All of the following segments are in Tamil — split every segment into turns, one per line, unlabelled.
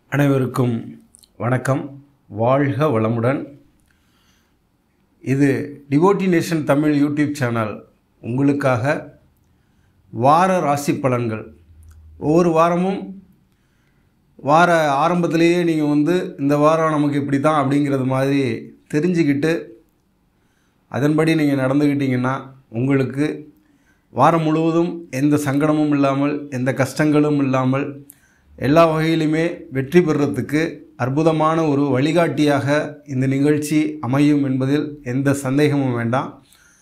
அனைவருக்கும் வணக்கம் வாழ்க வளமுடன் இது devotee nation Tamil YouTube channel உங்களுக்காக வார ராசி பலன்கள் ஒவ்வொரு வாரமும் வார ஆரம்பத்திலேயே நீங்கள் வந்து இந்த வாரம் நமக்கு இப்படி தான் அப்படிங்கிறது மாதிரி தெரிஞ்சுக்கிட்டு அதன்படி நீங்கள் நடந்துக்கிட்டீங்கன்னா உங்களுக்கு வாரம் முழுவதும் எந்த சங்கடமும் இல்லாமல் எந்த கஷ்டங்களும் இல்லாமல் எல்லா வகையிலுமே வெற்றி பெறுறதுக்கு அற்புதமான ஒரு வழிகாட்டியாக இந்த நிகழ்ச்சி அமையும் என்பதில் எந்த சந்தேகமும் வேண்டாம்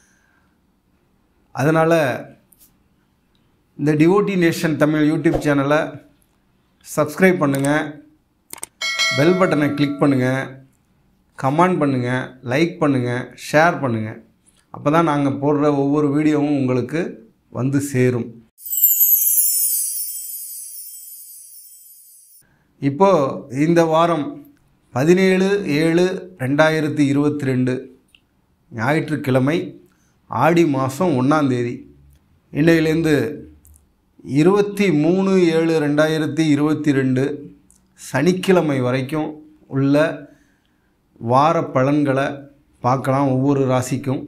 அதனால் இந்த டிவோட்டி நேஷன் தமிழ் யூடியூப் சேனலை சப்ஸ்கிரைப் பண்ணுங்கள் பெல் பட்டனை கிளிக் பண்ணுங்கள் கமெண்ட் பண்ணுங்கள் லைக் பண்ணுங்கள் ஷேர் பண்ணுங்கள் அப்போ தான் நாங்கள் போடுற ஒவ்வொரு வீடியோவும் உங்களுக்கு வந்து சேரும் இப்போது இந்த வாரம் பதினேழு ஏழு ரெண்டாயிரத்தி இருபத்தி ரெண்டு ஞாயிற்றுக்கிழமை ஆடி மாதம் ஒன்றாந்தேதி இன்னையிலேருந்து இருபத்தி மூணு ஏழு ரெண்டாயிரத்தி இருபத்தி ரெண்டு சனிக்கிழமை வரைக்கும் உள்ள வார பலன்களை பார்க்கலாம் ஒவ்வொரு ராசிக்கும்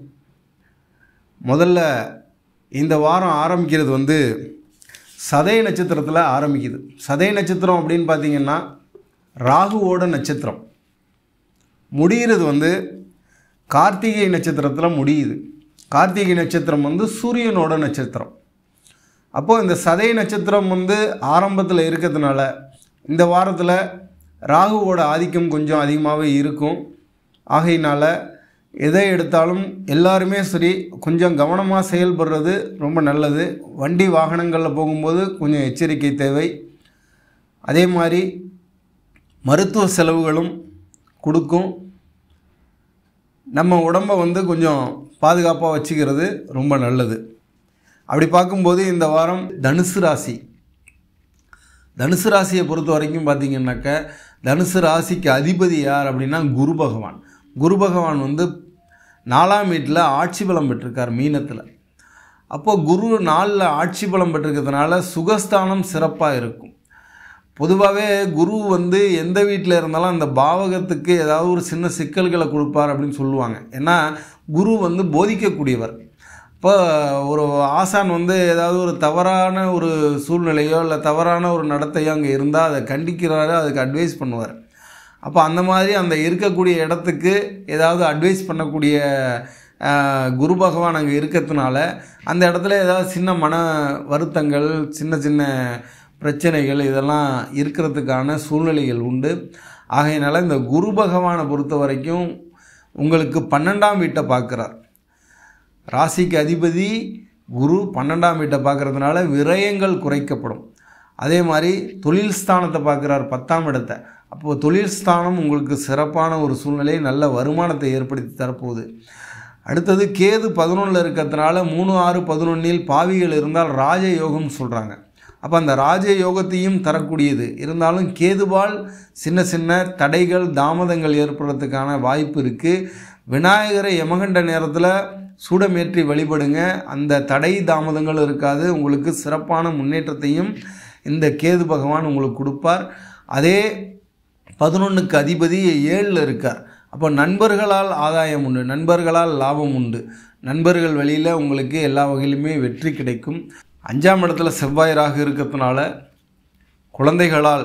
முதல்ல இந்த வாரம் ஆரம்பிக்கிறது வந்து சதய நட்சத்திரத்தில் ஆரம்பிக்குது சதய நட்சத்திரம் அப்படின்னு பார்த்தீங்கன்னா ராகுவோட நட்சத்திரம் முடிகிறது வந்து கார்த்திகை நட்சத்திரத்தில் முடியுது கார்த்திகை நட்சத்திரம் வந்து சூரியனோட நட்சத்திரம் அப்போது இந்த சதய நட்சத்திரம் வந்து ஆரம்பத்தில் இருக்கிறதுனால இந்த வாரத்தில் ராகுவோட ஆதிக்கம் கொஞ்சம் அதிகமாகவே இருக்கும் ஆகையினால எதை எடுத்தாலும் எல்லாருமே சரி கொஞ்சம் கவனமாக செயல்படுறது ரொம்ப நல்லது வண்டி வாகனங்களில் போகும்போது கொஞ்சம் எச்சரிக்கை தேவை அதே மாதிரி மருத்துவ செலவுகளும் கொடுக்கும் நம்ம உடம்பை வந்து கொஞ்சம் பாதுகாப்பாக வச்சுக்கிறது ரொம்ப நல்லது அப்படி பார்க்கும்போது இந்த வாரம் தனுசு ராசி தனுசு ராசியை பொறுத்த வரைக்கும் பார்த்தீங்கன்னாக்க தனுசு ராசிக்கு அதிபதி யார் அப்படின்னா குரு பகவான் குரு பகவான் வந்து நாலாம் வீட்டில் ஆட்சி பலம் பெற்றிருக்கார் மீனத்தில் அப்போது குரு நாளில் ஆட்சி பலம் பெற்றிருக்கிறதுனால சுகஸ்தானம் சிறப்பாக இருக்கும் பொதுவாகவே குரு வந்து எந்த வீட்டில் இருந்தாலும் அந்த பாவகத்துக்கு ஏதாவது ஒரு சின்ன சிக்கல்களை கொடுப்பார் அப்படின்னு சொல்லுவாங்க ஏன்னா குரு வந்து போதிக்கக்கூடியவர் இப்போ ஒரு ஆசான் வந்து ஏதாவது ஒரு தவறான ஒரு சூழ்நிலையோ இல்லை தவறான ஒரு நடத்தையோ அங்கே இருந்தால் அதை கண்டிக்கிறாரு அதுக்கு அட்வைஸ் பண்ணுவார் அப்போ அந்த மாதிரி அந்த இருக்கக்கூடிய இடத்துக்கு ஏதாவது அட்வைஸ் பண்ணக்கூடிய குரு பகவான் அங்கே இருக்கிறதுனால அந்த இடத்துல ஏதாவது சின்ன மன வருத்தங்கள் சின்ன சின்ன பிரச்சனைகள் இதெல்லாம் இருக்கிறதுக்கான சூழ்நிலைகள் உண்டு ஆகையினால இந்த குரு பகவானை பொறுத்த வரைக்கும் உங்களுக்கு பன்னெண்டாம் வீட்டை பார்க்குறார் ராசிக்கு அதிபதி குரு பன்னெண்டாம் வீட்டை பார்க்குறதுனால விரயங்கள் குறைக்கப்படும் அதே மாதிரி தொழில் ஸ்தானத்தை பார்க்குறார் பத்தாம் இடத்தை அப்போது தொழில் ஸ்தானம் உங்களுக்கு சிறப்பான ஒரு சூழ்நிலை நல்ல வருமானத்தை ஏற்படுத்தி தரப்போகுது அடுத்தது கேது பதினொன்றில் இருக்கிறதுனால மூணு ஆறு பதினொன்றில் பாவிகள் இருந்தால் ராஜ யோகம்னு சொல்கிறாங்க அப்போ அந்த ராஜ யோகத்தையும் தரக்கூடியது இருந்தாலும் கேதுவால் சின்ன சின்ன தடைகள் தாமதங்கள் ஏற்படுறதுக்கான வாய்ப்பு இருக்குது விநாயகரை யமகண்ட நேரத்தில் சூடமேற்றி வழிபடுங்க அந்த தடை தாமதங்கள் இருக்காது உங்களுக்கு சிறப்பான முன்னேற்றத்தையும் இந்த கேது பகவான் உங்களுக்கு கொடுப்பார் அதே பதினொன்றுக்கு அதிபதி ஏழில் இருக்கார் அப்போ நண்பர்களால் ஆதாயம் உண்டு நண்பர்களால் லாபம் உண்டு நண்பர்கள் வழியில் உங்களுக்கு எல்லா வகையிலுமே வெற்றி கிடைக்கும் அஞ்சாம் இடத்துல செவ்வாயராக இருக்கிறதுனால குழந்தைகளால்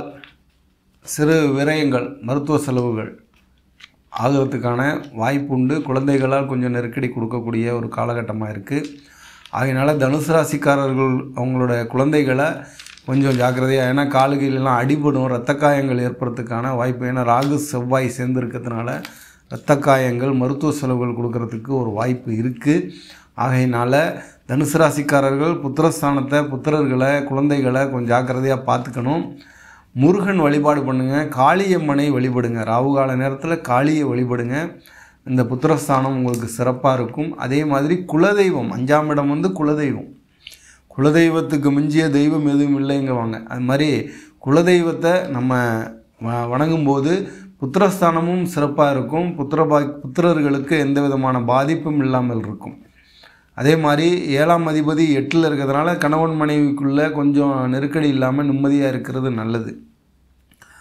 சிறு விரயங்கள் மருத்துவ செலவுகள் ஆகிறதுக்கான வாய்ப்பு உண்டு குழந்தைகளால் கொஞ்சம் நெருக்கடி கொடுக்கக்கூடிய ஒரு காலகட்டமாக இருக்குது ஆகையினால தனுசு ராசிக்காரர்கள் அவங்களோட குழந்தைகளை கொஞ்சம் ஜாக்கிரதையாக ஏன்னா காலுகையிலலாம் அடிபடும் ரத்த காயங்கள் ஏற்படுறதுக்கான வாய்ப்பு ஏன்னா ராகு செவ்வாய் சேர்ந்துருக்கிறதுனால ரத்த காயங்கள் மருத்துவ செலவுகள் கொடுக்கறதுக்கு ஒரு வாய்ப்பு இருக்குது ஆகையினால தனுசு ராசிக்காரர்கள் புத்திரஸ்தானத்தை புத்திரர்களை குழந்தைகளை கொஞ்சம் ஜாக்கிரதையாக பார்த்துக்கணும் முருகன் வழிபாடு பண்ணுங்கள் காளியம்மனை வழிபடுங்க ராகுகால நேரத்தில் காளியை வழிபடுங்க இந்த புத்திரஸ்தானம் உங்களுக்கு சிறப்பாக இருக்கும் அதே மாதிரி குலதெய்வம் அஞ்சாம் இடம் வந்து குலதெய்வம் குலதெய்வத்துக்கு மிஞ்சிய தெய்வம் எதுவும் இல்லைங்குவாங்க அது மாதிரி குலதெய்வத்தை நம்ம வ வணங்கும்போது புத்திரஸ்தானமும் சிறப்பாக இருக்கும் புத்திர பா புத்திரர்களுக்கு எந்த விதமான பாதிப்பும் இல்லாமல் இருக்கும் அதே மாதிரி ஏழாம் அதிபதி எட்டில் இருக்கிறதுனால கணவன் மனைவிக்குள்ளே கொஞ்சம் நெருக்கடி இல்லாமல் நிம்மதியாக இருக்கிறது நல்லது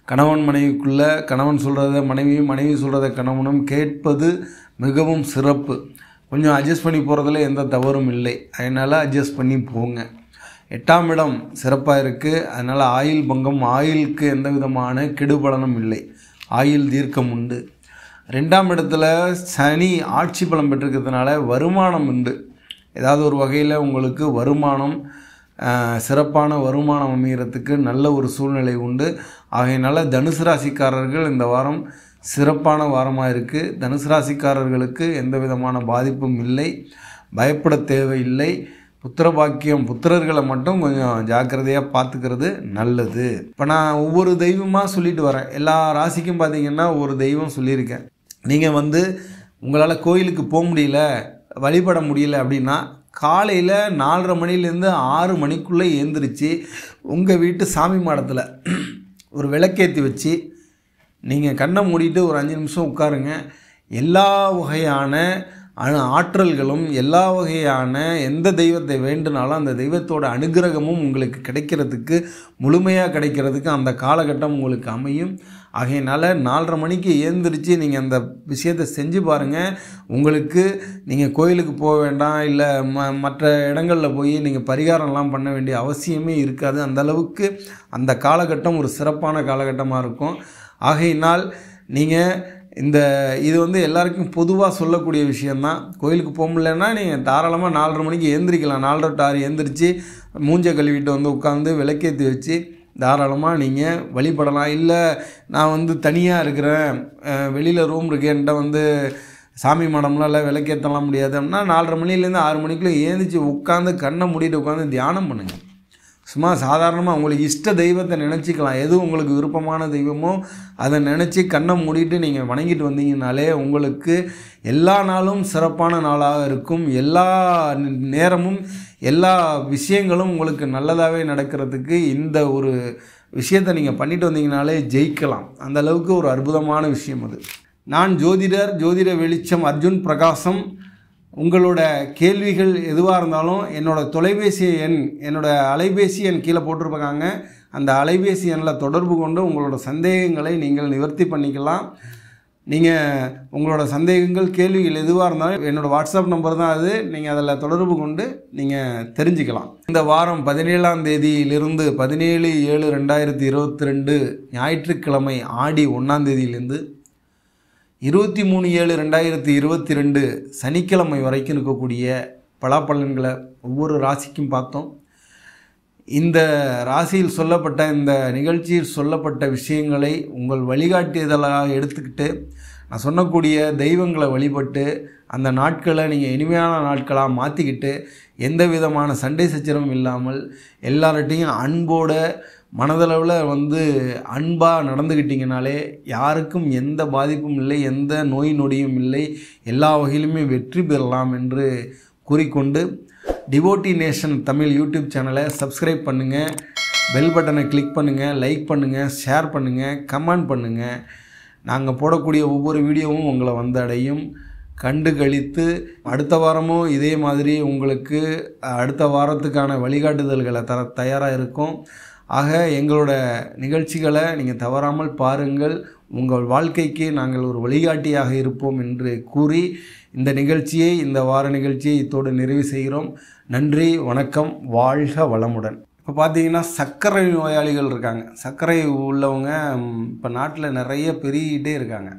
கணவன் மனைவிக்குள்ள கணவன் சொல்கிறத மனைவியும் மனைவி சொல்கிறத கணவனும் கேட்பது மிகவும் சிறப்பு கொஞ்சம் அட்ஜஸ்ட் பண்ணி போகிறதுல எந்த தவறும் இல்லை அதனால் அட்ஜஸ்ட் பண்ணி போங்க எட்டாம் இடம் சிறப்பாக இருக்குது அதனால் ஆயில் பங்கம் ஆயிலுக்கு எந்த விதமான கெடுபலனும் இல்லை ஆயில் தீர்க்கம் உண்டு ரெண்டாம் இடத்துல சனி ஆட்சி பலம் பெற்றிருக்கிறதுனால வருமானம் உண்டு ஏதாவது ஒரு வகையில் உங்களுக்கு வருமானம் ஆஹ், சிறப்பான வருமானம் அமைகிறதுக்கு நல்ல ஒரு சூழ்நிலை உண்டு ஆகையினால தனுசு ராசிக்காரர்கள் இந்த வாரம் சிறப்பான வாரமாக இருக்குது தனுசு ராசிக்காரர்களுக்கு எந்த விதமான பாதிப்பும் இல்லை பயப்பட தேவையில்லை புத்திர பாக்கியம் புத்திரர்களை மட்டும் கொஞ்சம் ஜாக்கிரதையாக பார்த்துக்கிறது நல்லது இப்போ நான் ஒவ்வொரு தெய்வமாக சொல்லிட்டு வரேன் எல்லா ராசிக்கும் பார்த்தீங்கன்னா ஒரு தெய்வம் சொல்லியிருக்கேன் நீங்கள் வந்து உங்களால் கோயிலுக்கு போக முடியல வழிபட முடியல அப்படின்னா காலையில் நாலரை மணிலேருந்து ஆறு மணிக்குள்ளே எழுந்திரிச்சு உங்கள் வீட்டு சாமி மாடத்தில் ஒரு விளக்கேற்றி வச்சு நீங்கள் கண்ணை மூடிட்டு ஒரு அஞ்சு நிமிஷம் உட்காருங்க எல்லா வகையான அணு ஆற்றல்களும் எல்லா வகையான எந்த தெய்வத்தை வேண்டுனாலும் அந்த தெய்வத்தோட அனுகிரகமும் உங்களுக்கு கிடைக்கிறதுக்கு முழுமையாக கிடைக்கிறதுக்கு அந்த காலகட்டம் உங்களுக்கு அமையும் ஆகையினால நாலரை மணிக்கு ஏந்திரிச்சு நீங்கள் அந்த விஷயத்தை செஞ்சு பாருங்கள் உங்களுக்கு நீங்கள் கோயிலுக்கு போக வேண்டாம் இல்லை ம மற்ற இடங்களில் போய் நீங்கள் பரிகாரம்லாம் பண்ண வேண்டிய அவசியமே இருக்காது அந்த அளவுக்கு அந்த காலகட்டம் ஒரு சிறப்பான காலகட்டமாக இருக்கும் ஆகையினால் நீங்கள் இந்த இது வந்து எல்லாருக்கும் பொதுவாக சொல்லக்கூடிய விஷயந்தான் கோயிலுக்கு போக முடியலன்னா நீங்கள் தாராளமாக நாலரை மணிக்கு ஏந்திரிக்கலாம் நாலரை டு ஆறு ஏந்திரிச்சு மூஞ்ச கழுவிட்டு வந்து உட்காந்து விளக்கேற்றி வச்சு தாராளமாக நீங்கள் வழிபடலாம் இல்லை நான் வந்து தனியாக இருக்கிறேன் வெளியில் ரூம் இருக்கு என்கிட்ட வந்து சாமி மடம்லாம் இல்லை விளக்கேற்றலாம் முடியாது அப்படின்னா நாலரை மணிலேருந்து ஆறு மணிக்குள்ளே ஏந்திரிச்சு உட்காந்து கண்ணை மூடிட்டு உட்காந்து தியானம் பண்ணுங்கள் சும்மா சாதாரணமாக உங்களுக்கு இஷ்ட தெய்வத்தை நினச்சிக்கலாம் எது உங்களுக்கு விருப்பமான தெய்வமோ அதை நினச்சி கண்ணை மூடிட்டு நீங்கள் வணங்கிட்டு வந்தீங்கனாலே உங்களுக்கு எல்லா நாளும் சிறப்பான நாளாக இருக்கும் எல்லா நே- நேரமும் எல்லா விஷயங்களும் உங்களுக்கு நல்லதாகவே நடக்கிறதுக்கு இந்த ஒரு விஷயத்தை நீங்கள் பண்ணிட்டு வந்தீங்கனாலே ஜெயிக்கலாம் அந்த அளவுக்கு ஒரு அற்புதமான விஷயம் அது நான் ஜோதிடர் ஜோதிட வெளிச்சம் அர்ஜுன் பிரகாசம் உங்களோட கேள்விகள் எதுவாக இருந்தாலும் என்னோட தொலைபேசி எண் என்னோட அலைபேசி எண் கீழே போட்டிருப்பாங்க அந்த அலைபேசி எண்ணில் தொடர்பு கொண்டு உங்களோட சந்தேகங்களை நீங்கள் நிவர்த்தி பண்ணிக்கலாம் நீங்கள் உங்களோட சந்தேகங்கள் கேள்விகள் எதுவாக இருந்தாலும் என்னோடய வாட்ஸ்அப் நம்பர் தான் அது நீங்கள் அதில் தொடர்பு கொண்டு நீங்கள் தெரிஞ்சுக்கலாம் இந்த வாரம் பதினேழாம் தேதியிலிருந்து பதினேழு ஏழு ரெண்டாயிரத்தி இருபத்தி ரெண்டு ஞாயிற்றுக்கிழமை ஆடி ஒன்றாம் தேதியிலேருந்து இருபத்தி மூணு ஏழு ரெண்டாயிரத்தி இருபத்தி ரெண்டு சனிக்கிழமை வரைக்கும் இருக்கக்கூடிய பலாப்பலன்களை ஒவ்வொரு ராசிக்கும் பார்த்தோம் இந்த ராசியில் சொல்லப்பட்ட இந்த நிகழ்ச்சியில் சொல்லப்பட்ட விஷயங்களை உங்கள் வழிகாட்டுதலாக எடுத்துக்கிட்டு நான் சொன்னக்கூடிய தெய்வங்களை வழிபட்டு அந்த நாட்களை நீங்கள் இனிமையான நாட்களாக மாற்றிக்கிட்டு எந்த விதமான சண்டை சச்சரவும் இல்லாமல் எல்லார்ட்டையும் அன்போட மனதளவில் வந்து அன்பாக நடந்துக்கிட்டிங்கனாலே யாருக்கும் எந்த பாதிப்பும் இல்லை எந்த நோய் நொடியும் இல்லை எல்லா வகையிலுமே வெற்றி பெறலாம் என்று கூறிக்கொண்டு டிவோட்டி நேஷன் தமிழ் யூடியூப் சேனலை சப்ஸ்கிரைப் பண்ணுங்கள் பெல் பட்டனை கிளிக் பண்ணுங்கள் லைக் பண்ணுங்கள் ஷேர் பண்ணுங்கள் கமெண்ட் பண்ணுங்கள் நாங்கள் போடக்கூடிய ஒவ்வொரு வீடியோவும் உங்களை வந்து அடையும் கண்டு கழித்து அடுத்த வாரமும் இதே மாதிரி உங்களுக்கு அடுத்த வாரத்துக்கான வழிகாட்டுதல்களை தர தயாராக இருக்கும் ஆக எங்களோட நிகழ்ச்சிகளை நீங்கள் தவறாமல் பாருங்கள் உங்கள் வாழ்க்கைக்கு நாங்கள் ஒரு வழிகாட்டியாக இருப்போம் என்று கூறி இந்த நிகழ்ச்சியை இந்த வார நிகழ்ச்சியை இத்தோடு நிறைவு செய்கிறோம் நன்றி வணக்கம் வாழ்க வளமுடன் இப்போ பார்த்தீங்கன்னா சர்க்கரை நோயாளிகள் இருக்காங்க சர்க்கரை உள்ளவங்க இப்போ நாட்டில் நிறைய பெருகிட்டே இருக்காங்க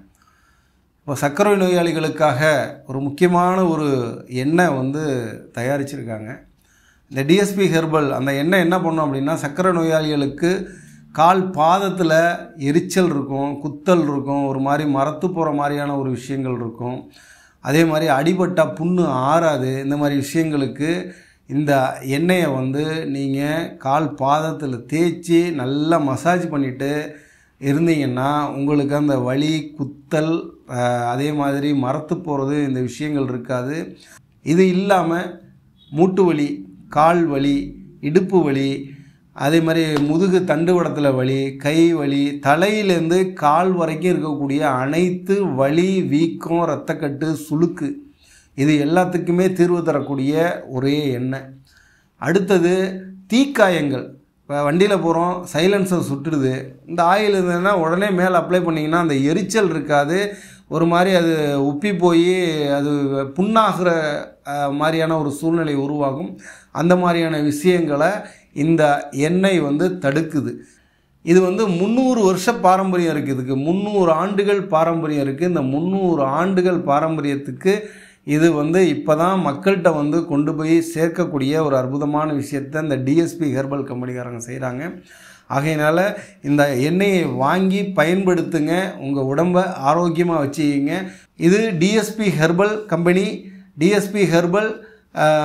இப்போ சர்க்கரை நோயாளிகளுக்காக ஒரு முக்கியமான ஒரு எண்ணெய் வந்து தயாரிச்சிருக்காங்க இந்த டிஎஸ்பி ஹெர்பல் அந்த எண்ணெய் என்ன பண்ணும் அப்படின்னா சர்க்கரை நோயாளிகளுக்கு கால் பாதத்தில் எரிச்சல் இருக்கும் குத்தல் இருக்கும் ஒரு மாதிரி மரத்து போகிற மாதிரியான ஒரு விஷயங்கள் இருக்கும் அதே மாதிரி அடிபட்டா புண்ணு ஆறாது இந்த மாதிரி விஷயங்களுக்கு இந்த எண்ணெயை வந்து நீங்கள் கால் பாதத்தில் தேய்ச்சி நல்லா மசாஜ் பண்ணிவிட்டு இருந்தீங்கன்னா உங்களுக்கு அந்த வலி குத்தல் அஹ், அதே மாதிரி மரத்து போகிறது இந்த விஷயங்கள் இருக்காது இது இல்லாமல் மூட்டு வலி கால் வலி இடுப்பு வலி அதே மாதிரி முதுகு தண்டுவடத்தில் வலி கை வலி தலையிலேருந்து கால் வரைக்கும் இருக்கக்கூடிய அனைத்து வலி வீக்கம் இரத்தக்கட்டு சுளுக்கு இது எல்லாத்துக்குமே தீர்வு தரக்கூடிய ஒரே எண்ணெய் அடுத்தது தீக்காயங்கள் இப்போ வண்டியில் போகிறோம் சைலன்சர் சுட்டுடுது இந்த ஆயில் இருந்ததுன்னா உடனே மேலே அப்ளை பண்ணிங்கன்னா அந்த எரிச்சல் இருக்காது ஒரு மாதிரி அது உப்பி போய் அது புண்ணாகிற அஹ், மாதிரியான ஒரு சூழ்நிலை உருவாகும் அந்த மாதிரியான விஷயங்களை இந்த எண்ணெய் வந்து தடுக்குது இது வந்து முந்நூறு வருஷ பாரம்பரியம் இருக்குது இதுக்கு முந்நூறு ஆண்டுகள் பாரம்பரியம் இருக்குது இந்த முந்நூறு ஆண்டுகள் பாரம்பரியத்துக்கு இது வந்து இப்போ தான் மக்கள்கிட்ட வந்து கொண்டு போய் சேர்க்கக்கூடிய ஒரு அற்புதமான விஷயத்தை இந்த டிஎஸ்பி ஹெர்பல் கம்பெனிக்காரங்க செய்கிறாங்க ஆகையினால இந்த எண்ணெயை வாங்கி பயன்படுத்துங்க உங்கள் உடம்பை ஆரோக்கியமாக வச்சுக்கிங்க இது DSP herbal company DSP herbal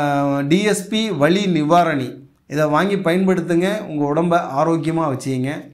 DSP வலி நிவாரணி இதை வாங்கி பயன்படுத்துங்க உங்கள் உடம்பை ஆரோக்கியமாக வச்சுக்கிங்க